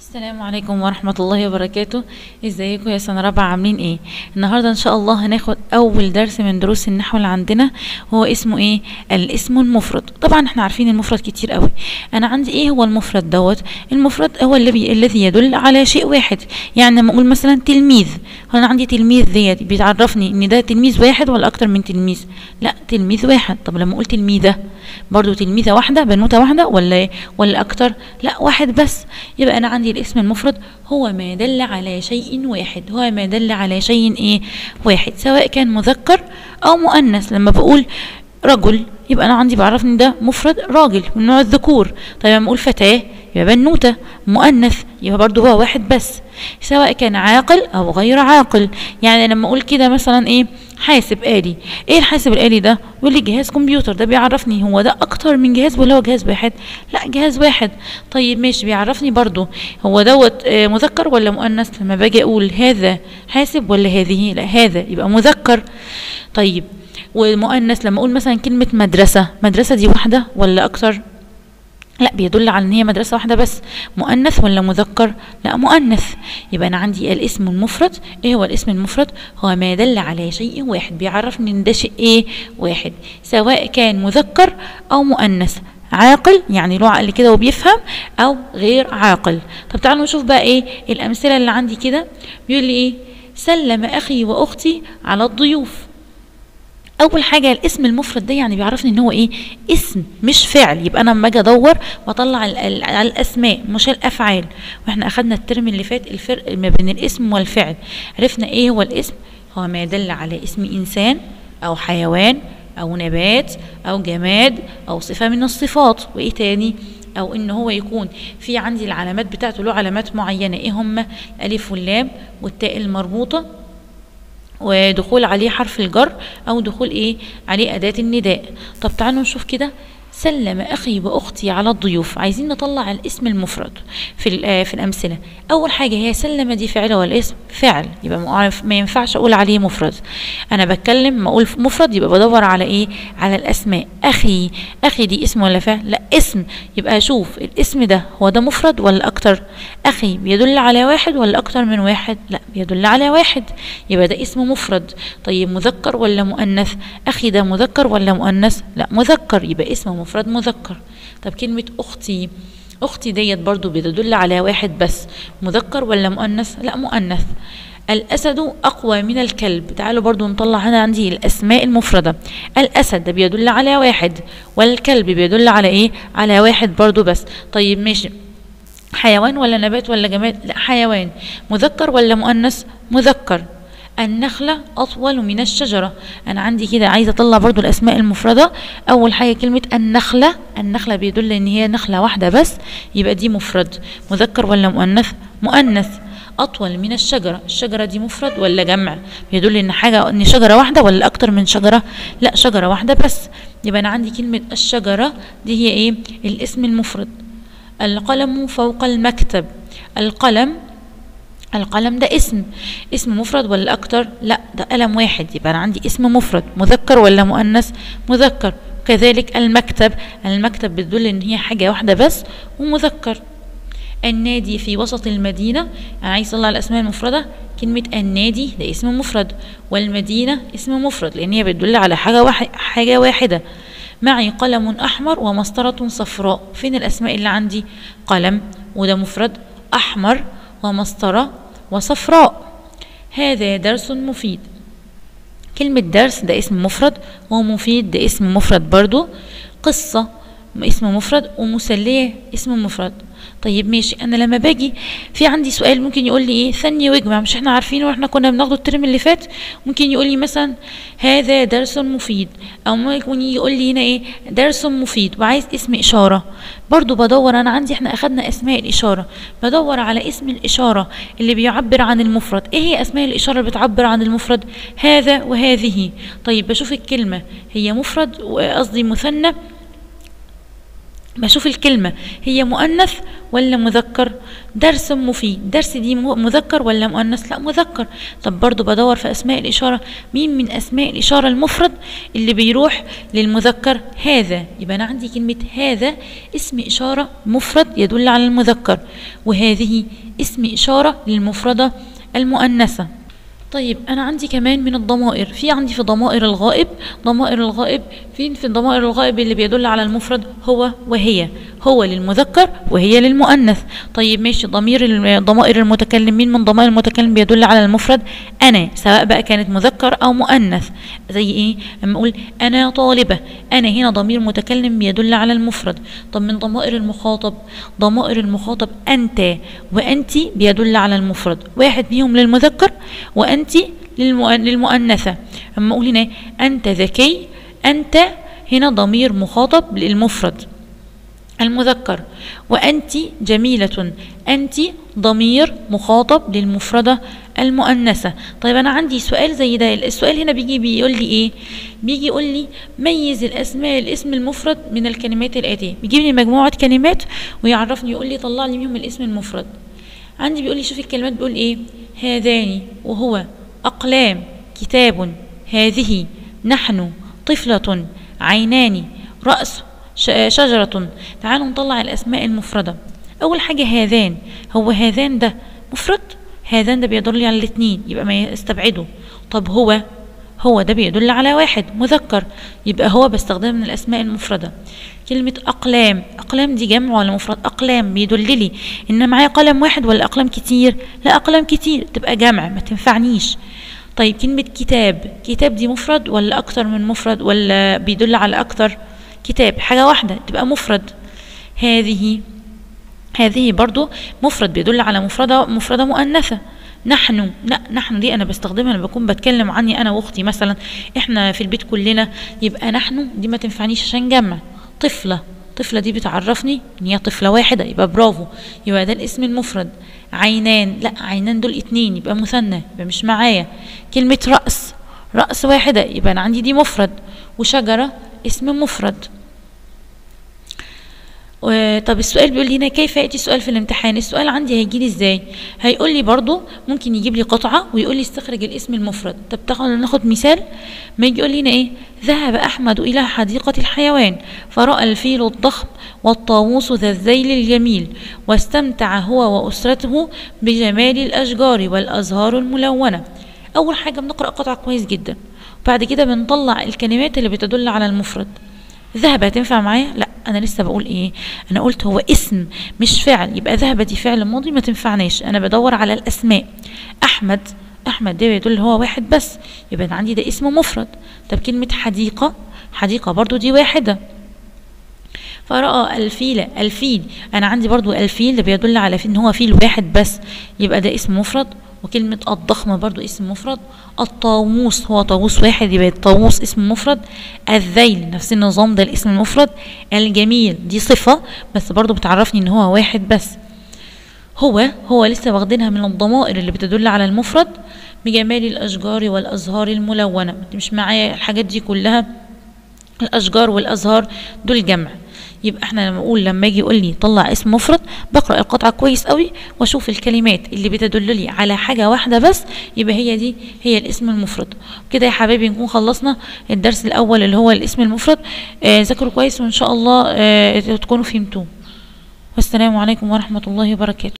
السلام عليكم ورحمة الله وبركاته ازيكم يا سنة رابعة عاملين ايه النهاردة ان شاء الله هناخد اول درس من دروس النحو اللي عندنا هو اسمه ايه الاسم المفرد طبعا احنا عارفين المفرد كتير قوي انا عندي ايه هو المفرد دوت المفرد هو الذي الذي يدل على شيء واحد يعني لما اقول مثلا تلميذ هو انا عندي تلميذ ديت بيعرفني ان ده تلميذ واحد ولا اكتر من تلميذ لا تلميذ واحد طب لما اقول تلميذة برضو تلميذة واحدة بنوتة واحدة ولا ايه ولا اكتر لا واحد بس يبقى انا عندي الاسم المفرد هو ما دل على شيء واحد هو ما دل على شيء ايه واحد سواء كان مذكر او مؤنث لما بقول رجل يبقى انا عندي بعرفني ده مفرد راجل من نوع الذكور طيب لما اقول فتاه يبقى بنوته مؤنث يبقى برضو هو واحد بس سواء كان عاقل او غير عاقل يعني لما اقول كده مثلا ايه حاسب آلي ايه الحاسب الآلي ده يقول لي جهاز كمبيوتر ده بيعرفني هو ده اكتر من جهاز ولا هو جهاز واحد لا جهاز واحد طيب ماشي بيعرفني برضو هو دوت آه، مذكر ولا مؤنث لما باجي اقول هذا حاسب ولا هذه لا هذا يبقى مذكر طيب والمؤنث لما اقول مثلا كلمة مدرسة مدرسة دي واحدة ولا اكتر لا بيدل على ان هي مدرسه واحده بس مؤنث ولا مذكر لا مؤنث يبقى انا عندي الاسم المفرد ايه هو الاسم المفرد هو ما دل على شيء واحد بيعرفني ان ده شيء ايه واحد سواء كان مذكر او مؤنث عاقل يعني له عقل كده وبيفهم او غير عاقل طب تعالوا نشوف بقى ايه الامثله اللي عندي كده بيقول لي ايه سلم اخي واختي على الضيوف اول حاجه الاسم المفرد ده يعني بيعرفني ان هو ايه اسم مش فعل يبقى انا لما اجي ادور واطلع ال- ال- على الاسماء مش الافعال واحنا اخدنا الترم اللي فات الفرق ما بين الاسم والفعل عرفنا ايه هو الاسم هو ما يدل على اسم انسان او حيوان او نبات او جماد او صفه من الصفات وايه تاني او ان هو يكون في عندي العلامات بتاعته له علامات معينه ايه هم الالف واللام والتاء المربوطه ودخول عليه حرف الجر او دخول ايه عليه اداه النداء طب تعالوا نشوف كده سلم اخي واختي على الضيوف عايزين نطلع الاسم المفرد في ال- آه في الامثله اول حاجه هي سلم دي فعل ولا اسم فعل يبقى ما ما ينفعش اقول عليه مفرد انا بتكلم ما اقول مفرد يبقى بدور على ايه على الاسماء اخي اخي دي اسم ولا فعل لا اسم يبقى اشوف الاسم ده هو ده مفرد ولا اكتر اخي بيدل على واحد ولا اكتر من واحد لا بيدل على واحد يبقى ده اسم مفرد طيب مذكر ولا مؤنث اخي ده مذكر ولا مؤنث لا مذكر يبقى اسم مفرد مذكر طب كلمه اختي اختي ديت برضو بتدل على واحد بس مذكر ولا مؤنث لا مؤنث الأسد أقوى من الكلب تعالوا برضو نطلع هنا عندي الأسماء المفردة الأسد ده بيدل على واحد والكلب بيدل على إيه على واحد برضو بس طيب ماشي حيوان ولا نبات ولا جماد لا حيوان مذكر ولا مؤنث مذكر النخلة أطول من الشجرة أنا عندي كده عايزة أطلع برضو الأسماء المفردة أول حاجة كلمة النخلة النخلة بيدل إن هي نخلة واحدة بس يبقى دي مفرد مذكر ولا مؤنث مؤنث أطول من الشجرة الشجرة دي مفرد ولا جمع بيدل إن حاجة إن شجرة واحدة ولا أكتر من شجرة لا شجرة واحدة بس يبقى أنا عندي كلمة الشجرة دي هي إيه الاسم المفرد القلم فوق المكتب القلم القلم ده اسم اسم مفرد ولا اكتر لا ده قلم واحد يبقى انا عندي اسم مفرد مذكر ولا مؤنث مذكر كذلك المكتب المكتب بتدل ان هي حاجه واحده بس ومذكر النادي في وسط المدينة أنا عايز أطلع الأسماء المفردة كلمة النادي ده اسم مفرد والمدينة اسم مفرد لأن هي بتدل على حاجة واحد حاجة واحدة معي قلم أحمر ومسطرة صفراء فين الأسماء اللي عندي قلم وده مفرد أحمر ومسطرة وصفراء هذا درس مفيد كلمة درس ده اسم مفرد ومفيد ده اسم مفرد برضو قصة اسم مفرد ومسلية اسم مفرد طيب ماشي انا لما باجي في عندي سؤال ممكن يقول لي ايه ثني واجمع مش احنا عارفين واحنا كنا بناخده الترم اللي فات ممكن يقول لي مثلا هذا درس مفيد او ممكن يقول لي هنا ايه درس مفيد وعايز اسم اشاره برضو بدور انا عندي احنا اخدنا اسماء الاشاره بدور على اسم الاشاره اللي بيعبر عن المفرد ايه هي اسماء الاشاره اللي بتعبر عن المفرد هذا وهذه طيب بشوف الكلمه هي مفرد قصدي مثنى بشوف الكلمة هي مؤنث ولا مذكر درس مفيد درس دي مو- مذكر ولا مؤنث لا مذكر طب برضو بدور في أسماء الإشارة مين من أسماء الإشارة المفرد اللي بيروح للمذكر هذا يبقى أنا عندي كلمة هذا اسم إشارة مفرد يدل على المذكر وهذه اسم إشارة للمفردة المؤنثة طيب انا عندي كمان من الضمائر في عندي في ضمائر الغائب ضمائر الغائب فين في ضمائر الغائب اللي بيدل على المفرد هو وهي هو للمذكر وهي للمؤنث طيب ماشي ضمير الم- ضمائر المتكلم مين من ضمائر المتكلم بيدل على المفرد انا سواء بقى كانت مذكر او مؤنث زي ايه اما اقول انا طالبه انا هنا ضمير متكلم بيدل على المفرد طب من ضمائر المخاطب ضمائر المخاطب انت وانت بيدل على المفرد واحد فيهم للمذكر وانت للمؤ- للمؤنثه اما اقول هنا انت ذكي انت هنا ضمير مخاطب للمفرد المذكر وأنت جميلة أنت ضمير مخاطب للمفردة المؤنثة طيب أنا عندي سؤال زي ده السؤال هنا بيجي بيقول لي إيه بيجي يقول لي ميز الأسماء الاسم المفرد من الكلمات الآتية بيجيب لي مجموعة كلمات ويعرفني يقول لي طلع لي منهم الاسم المفرد عندي بيقول لي شوف الكلمات بيقول إيه هذان وهو أقلام كتاب هذه نحن طفلة عينان رأس ش- شجرة تعالوا نطلع الأسماء المفردة أول حاجة هذان هو هذان ده مفرد هذان ده بيدل لي على الاتنين يبقى ما يستبعده طب هو هو ده بيدل على واحد مذكر يبقى هو بستخدمه من الأسماء المفردة كلمة أقلام أقلام دي جمع ولا مفرد أقلام بيدل لي إن معايا قلم واحد ولا أقلام كتير لا أقلام كتير تبقى جمع ما تنفعنيش طيب كلمة كتاب كتاب دي مفرد ولا أكتر من مفرد ولا بيدل على أكتر كتاب حاجة واحدة تبقى مفرد هذه هذه برضو مفرد بيدل على مفردة مفردة مؤنثة نحن لا نحن دي انا بستخدمها لما بكون بتكلم عني انا واختي مثلا احنا في البيت كلنا يبقى نحن دي ما تنفعنيش عشان جمع طفلة طفلة دي بتعرفني ان هي طفلة واحدة يبقى برافو يبقى ده الاسم المفرد عينان لا عينان دول اتنين يبقى مثنى يبقى مش معايا كلمة رأس رأس واحدة يبقى انا عندي دي مفرد وشجرة اسم مفرد و- طب السؤال بيقول لي هنا كيف ياتي السؤال في الامتحان السؤال عندي هيجي لي ازاي هيقول لي برضو ممكن يجيب لي قطعه ويقول لي استخرج الاسم المفرد طب تاخد ناخد مثال ما يجي يقول لي هنا ايه ذهب احمد الى حديقه الحيوان فراى الفيل الضخم والطاووس ذا الذيل الجميل واستمتع هو واسرته بجمال الاشجار والازهار الملونه اول حاجه بنقرا قطعه كويس جدا بعد كده بنطلع الكلمات اللي بتدل على المفرد ذهب هتنفع معايا لا انا لسه بقول ايه انا قلت هو اسم مش فعل يبقى ذهب دي فعل ماضي ما تنفعناش انا بدور على الاسماء احمد احمد ده بيدل هو واحد بس يبقى أنا عندي ده اسم مفرد طب كلمه حديقه حديقه برضو دي واحده فرأى الفيل الفيل أنا عندي برضو الفيل ده بيدل على ان هو فيل واحد بس يبقى ده اسم مفرد وكلمة الضخمة برضو اسم مفرد الطاووس هو طاووس واحد يبقى الطاووس اسم مفرد الذيل نفس النظام ده الاسم المفرد الجميل دي صفة بس برضو بتعرفني ان هو واحد بس هو هو لسه واخدينها من الضمائر اللي بتدل على المفرد بجمال الأشجار والأزهار الملونة مش معايا الحاجات دي كلها الاشجار والازهار دول جمع يبقى احنا لما اقول لما اجي يقول لي طلع اسم مفرد بقرا القطعه كويس قوي واشوف الكلمات اللي بتدل لي على حاجه واحده بس يبقى هي دي هي الاسم المفرد كده يا حبايبي نكون خلصنا الدرس الاول اللي هو الاسم المفرد آه ذاكروا كويس وان شاء الله آه تكونوا فهمتوه والسلام عليكم ورحمه الله وبركاته